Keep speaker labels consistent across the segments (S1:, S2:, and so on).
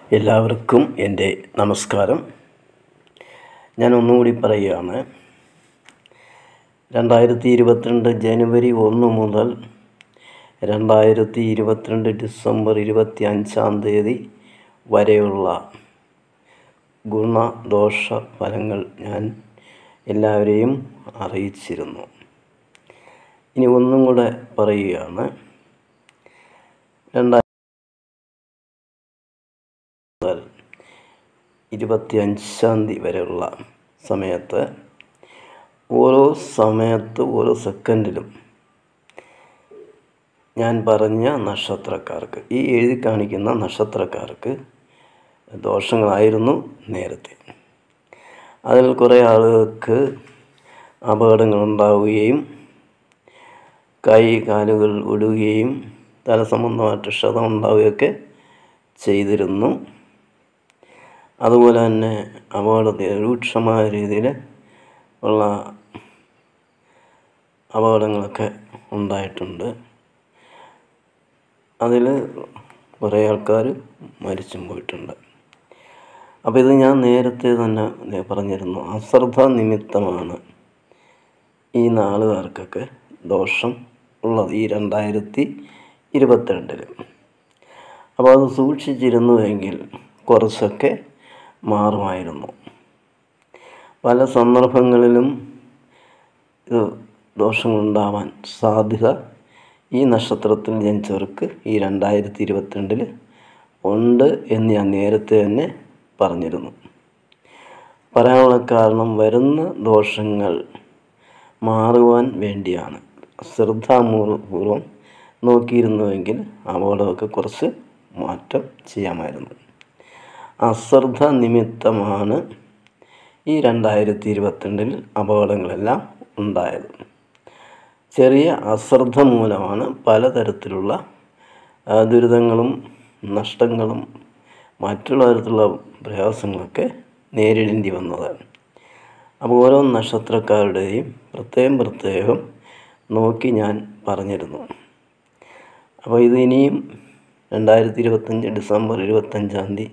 S1: എല്ലാവർക്കും എൻ്റെ നമസ്കാരം ഞാൻ ഒന്നുകൂടി പറയുകയാണ് രണ്ടായിരത്തി ഇരുപത്തിരണ്ട് ജനുവരി ഒന്ന് മുതൽ രണ്ടായിരത്തി ഇരുപത്തിരണ്ട് ഡിസംബർ ഇരുപത്തി അഞ്ചാം തീയതി വരെയുള്ള ഗുണദോഷ ഫലങ്ങൾ ഞാൻ എല്ലാവരെയും അറിയിച്ചിരുന്നു ഇനി ഒന്നും കൂടെ പറയുകയാണ് രണ്ടായിരത്തി മുതൽ ഇരുപത്തി അഞ്ചാം തീയതി വരെയുള്ള സമയത്ത് ഓരോ സമയത്ത് ഓരോ സെക്കൻഡിലും ഞാൻ പറഞ്ഞ നക്ഷത്രക്കാർക്ക് ഈ എഴുതി കാണിക്കുന്ന നക്ഷത്രക്കാർക്ക് ദോഷങ്ങളായിരുന്നു നേരത്തെ അതിൽ കുറേ ആളുകൾക്ക് അപകടങ്ങൾ ഉണ്ടാവുകയും കൈ കാലുകൾ ഒടുകയും തല സംബന്ധമായിട്ട് ക്ഷതം ഉണ്ടാവുകയൊക്കെ ചെയ്തിരുന്നു അതുപോലെ തന്നെ അപകടത്തിൽ രൂക്ഷമായ രീതിയിൽ ഉള്ള അപകടങ്ങളൊക്കെ ഉണ്ടായിട്ടുണ്ട് അതിൽ കുറേ ആൾക്കാർ മരിച്ചും പോയിട്ടുണ്ട് അപ്പോൾ ഇത് ഞാൻ നേരത്തെ തന്നെ പറഞ്ഞിരുന്നു അശ്രദ്ധ നിമിത്തമാണ് ഈ നാളുകാർക്കൊക്കെ ദോഷം ഉള്ളത് ഈ രണ്ടായിരത്തി ഇരുപത്തിരണ്ടിൽ അപ്പോൾ അത് സൂക്ഷിച്ചിരുന്നുവെങ്കിൽ കുറച്ചൊക്കെ മാറുമായിരുന്നു പല സന്ദർഭങ്ങളിലും ഇത് ദോഷങ്ങളുണ്ടാവാൻ സാധ്യത ഈ നക്ഷത്രത്തിൽ ജനിച്ചവർക്ക് ഈ രണ്ടായിരത്തി ഇരുപത്തിരണ്ടിൽ ഉണ്ട് എന്ന് ഞാൻ നേരത്തെ തന്നെ പറഞ്ഞിരുന്നു പറയാനുള്ള കാരണം വരുന്ന ദോഷങ്ങൾ മാറുവാൻ വേണ്ടിയാണ് ശ്രദ്ധാപൂർവം നോക്കിയിരുന്നുവെങ്കിൽ അപകടമൊക്കെ കുറച്ച് മാറ്റം ചെയ്യാമായിരുന്നു അശ്രദ്ധ നിമിത്തമാണ് ഈ രണ്ടായിരത്തി ഇരുപത്തിരണ്ടിൽ അപകടങ്ങളെല്ലാം ഉണ്ടായത് ചെറിയ അശ്രദ്ധ മൂലമാണ് പലതരത്തിലുള്ള ദുരിതങ്ങളും നഷ്ടങ്ങളും മറ്റുള്ള തരത്തിലുള്ള പ്രയാസങ്ങളൊക്കെ നേരിടേണ്ടി വന്നത് അപ്പോൾ ഓരോ നക്ഷത്രക്കാരുടെയും പ്രത്യേകം പ്രത്യേകം നോക്കി ഞാൻ പറഞ്ഞിരുന്നു അപ്പോൾ ഇത് ഇനിയും രണ്ടായിരത്തി ഇരുപത്തഞ്ച് ഡിസംബർ ഇരുപത്തഞ്ചാം തീയതി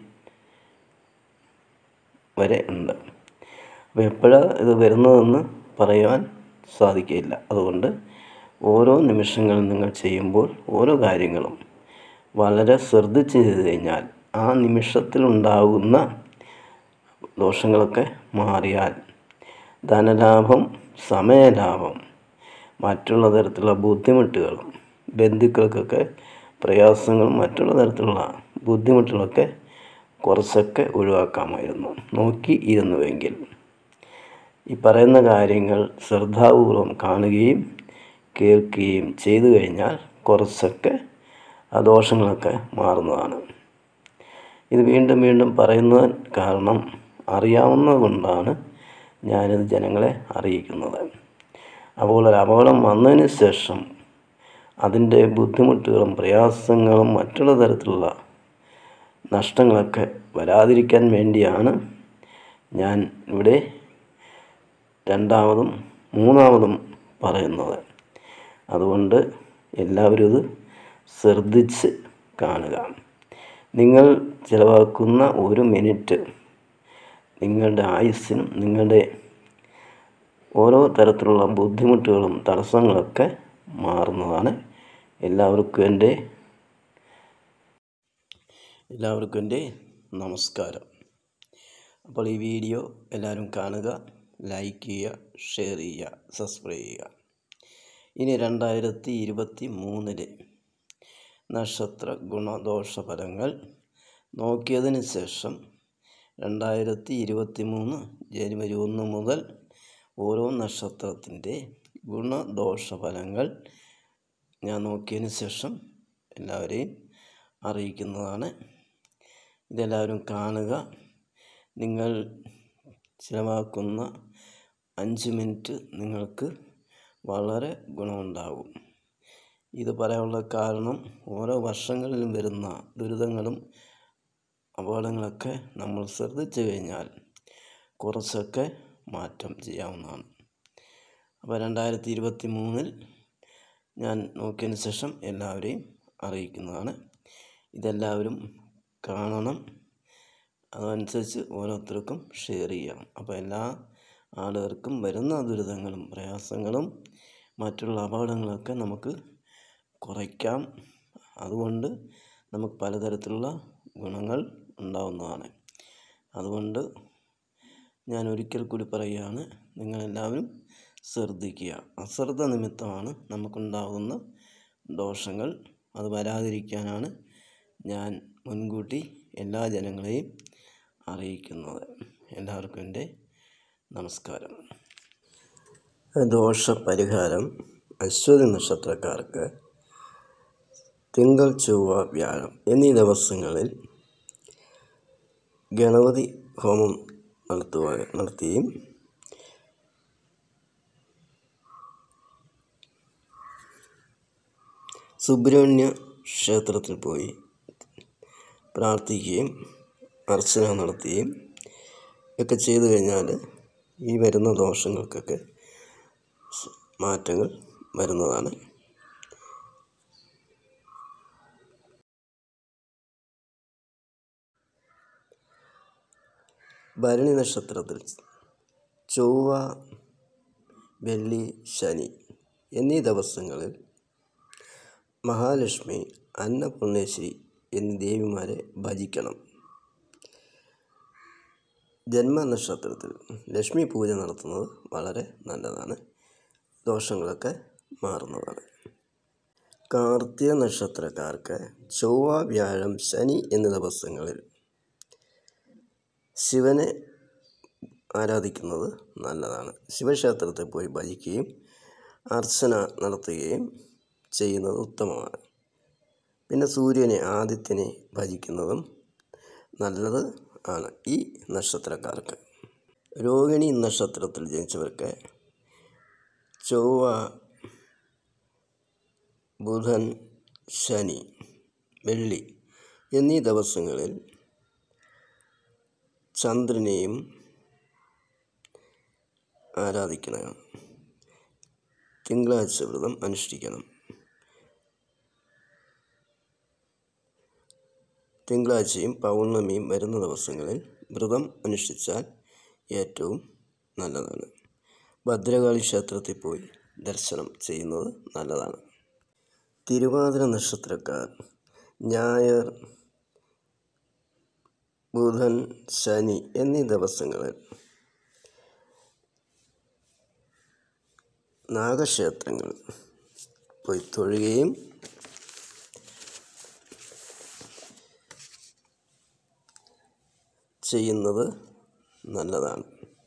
S1: വരെ ഉണ്ട് അപ്പോൾ എപ്പോഴാണ് ഇത് വരുന്നതെന്ന് പറയുവാൻ സാധിക്കില്ല അതുകൊണ്ട് ഓരോ നിമിഷങ്ങളും നിങ്ങൾ ചെയ്യുമ്പോൾ ഓരോ കാര്യങ്ങളും വളരെ ശ്രദ്ധിച്ച് ചെയ്ത് കഴിഞ്ഞാൽ ആ നിമിഷത്തിലുണ്ടാകുന്ന ദോഷങ്ങളൊക്കെ മാറിയാൽ ധനലാഭം സമയലാഭം മറ്റുള്ള തരത്തിലുള്ള ബുദ്ധിമുട്ടുകളും ബന്ധുക്കൾക്കൊക്കെ പ്രയാസങ്ങളും മറ്റുള്ള തരത്തിലുള്ള ബുദ്ധിമുട്ടുകളൊക്കെ കുറച്ചൊക്കെ ഒഴിവാക്കാമായിരുന്നു നോക്കി ഇരുന്നുവെങ്കിൽ ഈ പറയുന്ന കാര്യങ്ങൾ ശ്രദ്ധാപൂർവം കാണുകയും കേൾക്കുകയും ചെയ്തു കഴിഞ്ഞാൽ കുറച്ചൊക്കെ ആ ദോഷങ്ങളൊക്കെ മാറുന്നതാണ് ഇത് വീണ്ടും വീണ്ടും പറയുന്നത് കാരണം അറിയാവുന്നത് കൊണ്ടാണ് ഞാനിത് ജനങ്ങളെ അറിയിക്കുന്നത് അപ്പോൾ ഒരു അപകടം വന്നതിന് ശേഷം അതിൻ്റെ ബുദ്ധിമുട്ടുകളും പ്രയാസങ്ങളും മറ്റുള്ള തരത്തിലുള്ള നഷ്ടങ്ങളൊക്കെ വരാതിരിക്കാൻ വേണ്ടിയാണ് ഞാൻ ഇവിടെ രണ്ടാമതും മൂന്നാമതും പറയുന്നത് അതുകൊണ്ട് എല്ലാവരും ഇത് ശ്രദ്ധിച്ച് കാണുക നിങ്ങൾ ചിലവാക്കുന്ന ഒരു മിനിറ്റ് നിങ്ങളുടെ ആയുസ്സിനും നിങ്ങളുടെ ഓരോ തരത്തിലുള്ള ബുദ്ധിമുട്ടുകളും തടസ്സങ്ങളൊക്കെ മാറുന്നതാണ് എല്ലാവർക്കും എൻ്റെ എല്ലാവർക്കും എൻ്റെ നമസ്കാരം അപ്പോൾ ഈ വീഡിയോ എല്ലാവരും കാണുക ലൈക്ക് ചെയ്യുക ഷെയർ ചെയ്യുക സബ്സ്ക്രൈബ് ചെയ്യുക ഇനി രണ്ടായിരത്തി ഇരുപത്തി മൂന്നിലെ നക്ഷത്ര ഗുണദോഷ ഫലങ്ങൾ നോക്കിയതിന് ശേഷം രണ്ടായിരത്തി ഇരുപത്തി മൂന്ന് ജനുവരി ഒന്ന് മുതൽ ഓരോ നക്ഷത്രത്തിൻ്റെ ഗുണദോഷ ഫലങ്ങൾ ഞാൻ നോക്കിയതിന് ശേഷം എല്ലാവരെയും അറിയിക്കുന്നതാണ് ഇതെല്ലാവരും കാണുക നിങ്ങൾ ചിലവാക്കുന്ന അഞ്ച് മിനിറ്റ് നിങ്ങൾക്ക് വളരെ ഗുണമുണ്ടാകും ഇത് പറയാനുള്ള കാരണം ഓരോ വർഷങ്ങളിലും വരുന്ന ദുരിതങ്ങളും അപകടങ്ങളൊക്കെ നമ്മൾ ശ്രദ്ധിച്ചു കഴിഞ്ഞാൽ കുറച്ചൊക്കെ മാറ്റം ചെയ്യാവുന്നതാണ് അപ്പോൾ രണ്ടായിരത്തി ഇരുപത്തി മൂന്നിൽ ഞാൻ നോക്കിയതിന് ശേഷം എല്ലാവരെയും അറിയിക്കുന്നതാണ് ഇതെല്ലാവരും കാണണം അതനുസരിച്ച് ഓരോരുത്തർക്കും ഷെയർ ചെയ്യാം അപ്പോൾ എല്ലാ ആളുകൾക്കും വരുന്ന ദുരിതങ്ങളും പ്രയാസങ്ങളും മറ്റുള്ള അപകടങ്ങളൊക്കെ നമുക്ക് കുറയ്ക്കാം അതുകൊണ്ട് നമുക്ക് പലതരത്തിലുള്ള ഗുണങ്ങൾ ഉണ്ടാവുന്നതാണ് അതുകൊണ്ട് ഞാൻ ഒരിക്കൽ കൂടി പറയുകയാണ് നിങ്ങളെല്ലാവരും ശ്രദ്ധിക്കുക അശ്രദ്ധ നിമിത്തമാണ് നമുക്കുണ്ടാകുന്ന ദോഷങ്ങൾ അത് വരാതിരിക്കാനാണ് ഞാൻ മുൻകൂട്ടി എല്ലാ ജനങ്ങളെയും അറിയിക്കുന്നത് എല്ലാവർക്കും എൻ്റെ നമസ്കാരം ദോഷപരിഹാരം അശ്വതി നക്ഷത്രക്കാർക്ക് തിങ്കൾ ചൊവ്വ വ്യാഴം എന്നീ ദിവസങ്ങളിൽ ഗണപതി ഹോമം നടത്തുവാൻ നടത്തുകയും സുബ്രഹ്മണ്യ ക്ഷേത്രത്തിൽ പോയി പ്രാർത്ഥിക്കുകയും അർച്ചന നടത്തുകയും ഒക്കെ ചെയ്തു കഴിഞ്ഞാൽ ഈ വരുന്ന ദോഷങ്ങൾക്കൊക്കെ മാറ്റങ്ങൾ വരുന്നതാണ് ഭരണി നക്ഷത്രത്തിൽ ചൊവ്വ വെള്ളി ശനി എന്നീ ദിവസങ്ങളിൽ മഹാലക്ഷ്മി അന്നപൂർണേശ്വരി എന്നീ ദേവിമാരെ ഭജിക്കണം ജന്മനക്ഷത്രത്തിൽ ലക്ഷ്മി പൂജ നടത്തുന്നത് വളരെ നല്ലതാണ് ദോഷങ്ങളൊക്കെ മാറുന്നതാണ് കാർത്തിക നക്ഷത്രക്കാർക്ക് ചൊവ്വ വ്യാഴം ശനി എന്നീ ദിവസങ്ങളിൽ ശിവനെ ആരാധിക്കുന്നത് നല്ലതാണ് ശിവക്ഷേത്രത്തിൽ പോയി ഭജിക്കുകയും അർച്ചന നടത്തുകയും ചെയ്യുന്നത് ഉത്തമമാണ് പിന്നെ സൂര്യനെ ആദിത്യനെ ഭജിക്കുന്നതും നല്ലത് ആണ് ഈ നക്ഷത്രക്കാർക്ക് രോഹിണി നക്ഷത്രത്തിൽ ജനിച്ചവർക്ക് ചൊവ്വ ബുധൻ ശനി വെള്ളി എന്നീ ദിവസങ്ങളിൽ ചന്ദ്രനെയും ആരാധിക്കണം തിങ്കളാഴ്ച വ്രതം അനുഷ്ഠിക്കണം തിങ്കളാഴ്ചയും പൗർണമിയും വരുന്ന ദിവസങ്ങളിൽ വ്രതം അനുഷ്ഠിച്ചാൽ ഏറ്റവും നല്ലതാണ് ഭദ്രകാളി ക്ഷേത്രത്തിൽ പോയി ദർശനം ചെയ്യുന്നത് നല്ലതാണ് തിരുവാതിര നക്ഷത്രക്കാർ ഞായർ ബുധൻ ശനി എന്നീ ദിവസങ്ങളിൽ നാഗക്ഷേത്രങ്ങൾ പോയി തൊഴുകയും ചെയ്യുന്നത് നല്ലതാണ്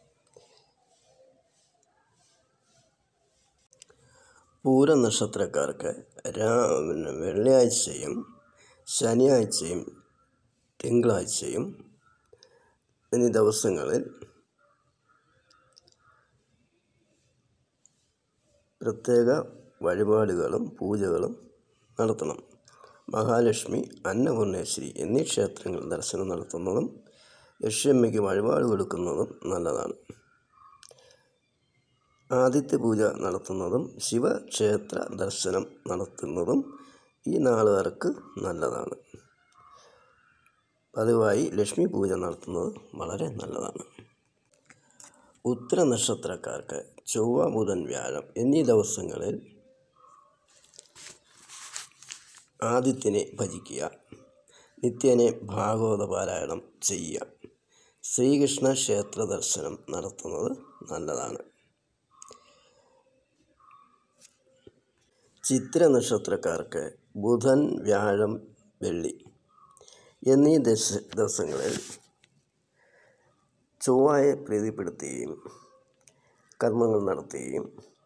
S1: പൂര നക്ഷത്രക്കാർക്ക് രാ പിന്നെ വെള്ളിയാഴ്ചയും ശനിയാഴ്ചയും തിങ്കളാഴ്ചയും എന്നീ ദിവസങ്ങളിൽ പ്രത്യേക വഴിപാടുകളും പൂജകളും നടത്തണം മഹാലക്ഷ്മി അന്നപൂർണേശ്വരി എന്നീ ക്ഷേത്രങ്ങൾ ദർശനം നടത്തുന്നതും ലക്ഷ്യമ്മയ്ക്ക് വഴിപാട് കൊടുക്കുന്നതും നല്ലതാണ് ആദിത്യ പൂജ നടത്തുന്നതും ശിവക്ഷേത്ര ദർശനം നടത്തുന്നതും ഈ നാളുകാർക്ക് നല്ലതാണ് പതിവായി ലക്ഷ്മി പൂജ നടത്തുന്നത് വളരെ നല്ലതാണ് ഉത്തര നക്ഷത്രക്കാർക്ക് ചൊവ്വ ബുധൻ വ്യാഴം എന്നീ ദിവസങ്ങളിൽ ആദിത്യനെ ഭജിക്കുക നിത്യനെ ഭാഗവത പാരായണം ചെയ്യുക ശ്രീകൃഷ്ണ ക്ഷേത്ര ദർശനം നടത്തുന്നത് നല്ലതാണ് ചിത്ര നക്ഷത്രക്കാർക്ക് ബുധൻ വ്യാഴം വെള്ളി എന്നീ ദശ ദിവസങ്ങളിൽ ചൊവ്വയെ പ്രീതിപ്പെടുത്തുകയും കർമ്മങ്ങൾ നടത്തുകയും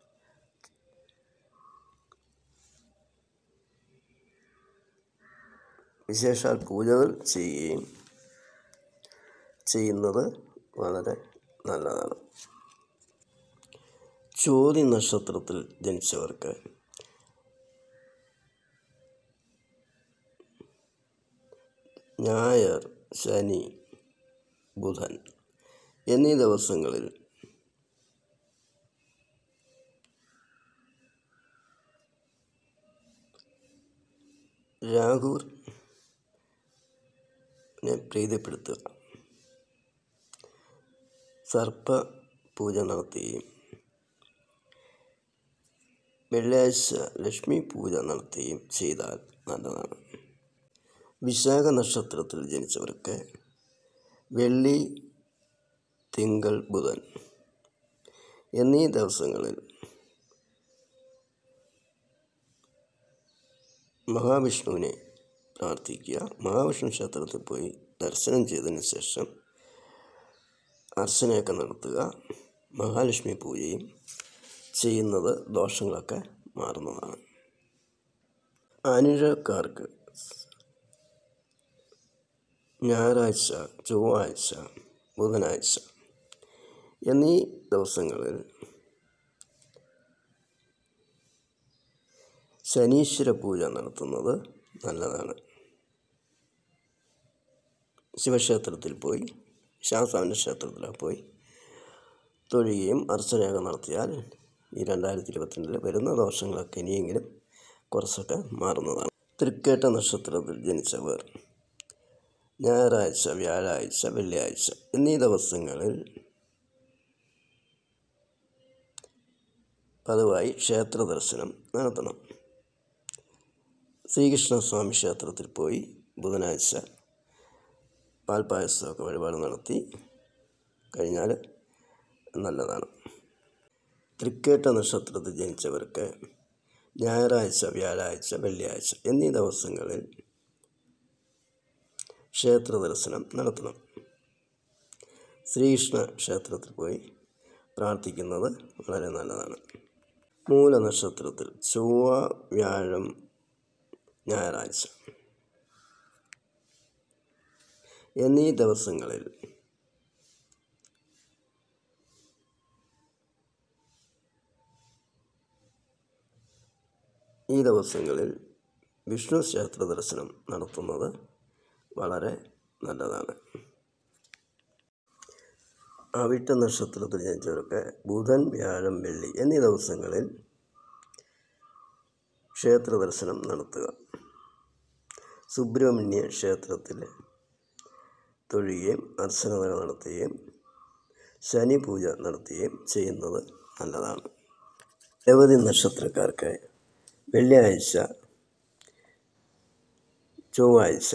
S1: വിശേഷാൽ പൂജകൾ ചെയ്യുകയും ചെയ്യുന്നത് വളരെ നല്ലതാണ് ചോതി നക്ഷത്രത്തിൽ ജനിച്ചവർക്ക് ഞായർ ശനി ബുധൻ എന്നീ ദിവസങ്ങളിൽ രാഹുവിനെ പ്രീതിപ്പെടുത്തുക സർപ്പ പൂജ നടത്തുകയും വെള്ളിയാഴ്ച ലക്ഷ്മി പൂജ നടത്തുകയും ചെയ്താൽ നല്ലതാണ് വിശാഖ നക്ഷത്രത്തിൽ ജനിച്ചവർക്ക് വെള്ളി തിങ്കൾ ബുധൻ എന്നീ ദിവസങ്ങളിൽ മഹാവിഷ്ണുവിനെ പ്രാർത്ഥിക്കുക മഹാവിഷ്ണു ക്ഷേത്രത്തിൽ പോയി ദർശനം ചെയ്തതിന് ശേഷം അർച്ചനയൊക്കെ നടത്തുക മഹാലക്ഷ്മി പൂജയും ചെയ്യുന്നത് ദോഷങ്ങളൊക്കെ മാറുന്നതാണ് അനിഴക്കാർക്ക് ഞായറാഴ്ച ചൊവ്വാഴ്ച ബുധനാഴ്ച എന്നീ ദിവസങ്ങളിൽ ശനീശ്വര പൂജ നടത്തുന്നത് നല്ലതാണ് ശിവക്ഷേത്രത്തിൽ പോയി ശാസ്താവിൻ്റെ ക്ഷേത്രത്തിൽ പോയി തൊഴുകയും അർച്ചനയൊക്കെ നടത്തിയാൽ ഈ രണ്ടായിരത്തി ഇരുപത്തിരണ്ടിൽ വരുന്ന ദോഷങ്ങളൊക്കെ ഇനിയെങ്കിലും കുറച്ചൊക്കെ മാറുന്നതാണ് തൃക്കേട്ട നക്ഷത്രത്തിൽ ജനിച്ചവർ ഞായറാഴ്ച വ്യാഴാഴ്ച വെള്ളിയാഴ്ച എന്നീ ദിവസങ്ങളിൽ പതിവായി ക്ഷേത്ര ദർശനം നടത്തണം ശ്രീകൃഷ്ണസ്വാമി ക്ഷേത്രത്തിൽ പോയി ബുധനാഴ്ച പാൽപ്പായസമൊക്കെ വഴിപാട് നടത്തി കഴിഞ്ഞാൽ നല്ലതാണ് തൃക്കേട്ട നക്ഷത്രത്തിൽ ജനിച്ചവർക്ക് ഞായറാഴ്ച വ്യാഴാഴ്ച വെള്ളിയാഴ്ച എന്നീ ദിവസങ്ങളിൽ ക്ഷേത്ര ദർശനം നടത്തണം ശ്രീകൃഷ്ണ ക്ഷേത്രത്തിൽ പോയി പ്രാർത്ഥിക്കുന്നത് വളരെ നല്ലതാണ് മൂലനക്ഷത്രത്തിൽ ചൊവ്വ വ്യാഴം ഞായറാഴ്ച എന്നീ ദിവസങ്ങളിൽ ഈ ദിവസങ്ങളിൽ വിഷ്ണു ക്ഷേത്ര ദർശനം നടത്തുന്നത് വളരെ നല്ലതാണ് അവിട്ട നക്ഷത്രത്തിൽ ജനിച്ചവർക്ക് ബുധൻ വ്യാഴം വെള്ളി എന്നീ ദിവസങ്ങളിൽ ക്ഷേത്ര ദർശനം നടത്തുക സുബ്രഹ്മണ്യ ക്ഷേത്രത്തിൽ തൊഴുകയും അർച്ചനകൾ നടത്തുകയും ശനി പൂജ നടത്തുകയും ചെയ്യുന്നത് നല്ലതാണ് രവതി നക്ഷത്രക്കാർക്ക് വെള്ളിയാഴ്ച ചൊവ്വാഴ്ച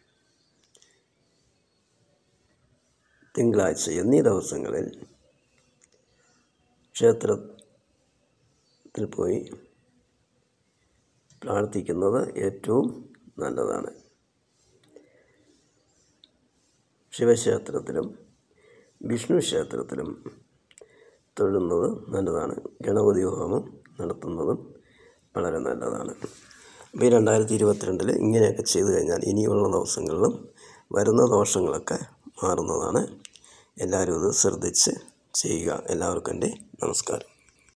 S1: തിങ്കളാഴ്ച എന്നീ ദിവസങ്ങളിൽ ക്ഷേത്രത്തിൽ പോയി പ്രാർത്ഥിക്കുന്നത് ഏറ്റവും നല്ലതാണ് ശിവക്ഷേത്രത്തിലും വിഷ്ണു ക്ഷേത്രത്തിലും തൊഴുന്നത് നല്ലതാണ് ഗണപതി ഹോമം നടത്തുന്നതും വളരെ നല്ലതാണ് അപ്പോൾ ഈ രണ്ടായിരത്തി ഇരുപത്തിരണ്ടിൽ ഇങ്ങനെയൊക്കെ ചെയ്തു കഴിഞ്ഞാൽ ഇനിയുള്ള ദിവസങ്ങളിലും വരുന്ന ദോഷങ്ങളൊക്കെ മാറുന്നതാണ് എല്ലാവരും ഇത് ശ്രദ്ധിച്ച് ചെയ്യുക എല്ലാവർക്കും എൻ്റെ നമസ്കാരം